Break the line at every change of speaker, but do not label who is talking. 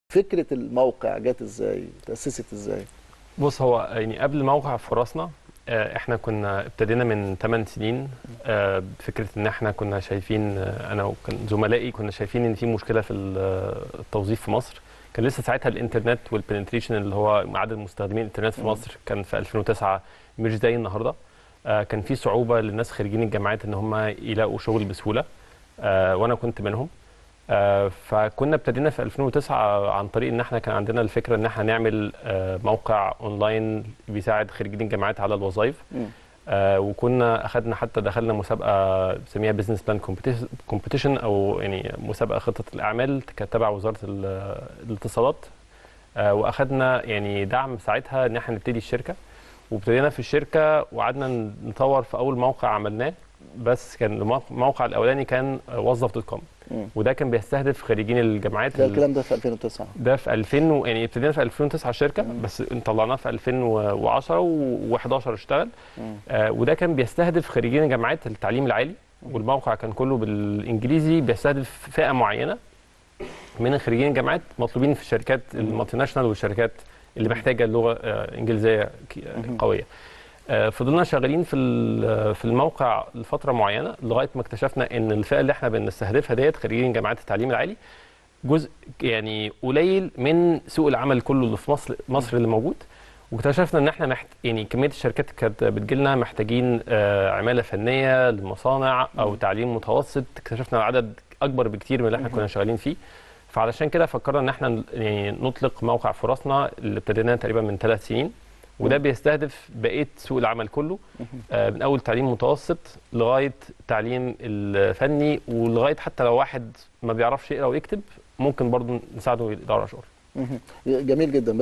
فكره الموقع جت ازاي تاسست ازاي
بص هو يعني قبل موقع فرصنا آه، احنا كنا ابتدينا من 8 سنين آه، بفكره ان احنا كنا شايفين آه، انا وكان زملائي كنا شايفين ان في مشكله في ال- التوظيف في مصر كان لسه ساعتها الانترنت والبنتريشن اللي هو عدد مستخدمين الانترنت في
مم.
مصر كان في 2009 مش زي النهارده آه، كان في صعوبه للناس خريجين الجامعات ان هم يلاقوا شغل بسهوله آه، وانا كنت منهم آه، فكنا ابتدينا في 2009 عن طريق ان احنا كان عندنا الفكره ان احنا نعمل آه، موقع اونلاين بيساعد خريجين الجامعات على الوظائف
مم.
آه، وكنا اخذنا حتى دخلنا مسابقه بنسميها بزنس بلان كومبيتيشن او يعني مسابقه خطه الاعمال كانت تبع وزاره ال- الاتصالات آه، واخذنا يعني دعم ساعتها ان احنا نبتدي الشركه وابتدينا في الشركه وقعدنا نطور في اول موقع عملناه بس كان الموقع الموقع الاولاني كان وظف دوت كوم
مم.
وده كان بيستهدف خريجين الجامعات
ده
ال-
الكلام ده في 2009
ده في 2000 و... يعني ابتدينا في 2009 الشركه
مم.
بس طلعناه في 2010 و11 اشتغل
مم.
آه وده كان بيستهدف خريجين جامعات التعليم العالي والموقع كان كله بالانجليزي بيستهدف فئه معينه من خريجين الجامعات مطلوبين في الشركات المالتي ناشونال والشركات اللي محتاجه اللغه آه انجليزيه ك-
مم.
قويه آه، فضلنا شغالين في ال- في الموقع لفتره معينه لغايه ما اكتشفنا ان الفئه اللي احنا بنستهدفها ديت خريجين جامعات التعليم العالي جزء يعني قليل من سوق العمل كله اللي في مصر مصر اللي موجود واكتشفنا ان احنا محت... يعني كميه الشركات كانت بتجيلنا محتاجين آه، عماله فنيه للمصانع او تعليم متوسط اكتشفنا العدد اكبر بكتير من اللي احنا كنا شغالين فيه فعلشان كده فكرنا ان احنا ن- يعني نطلق موقع فرصنا اللي ابتديناه تقريبا من ثلاث سنين وده بيستهدف بقيه سوق العمل كله آه، من اول تعليم متوسط لغايه تعليم الفني ولغايه حتى لو واحد ما بيعرفش يقرا ويكتب ممكن برضه نساعده يدور على شغل
مم. جميل جدا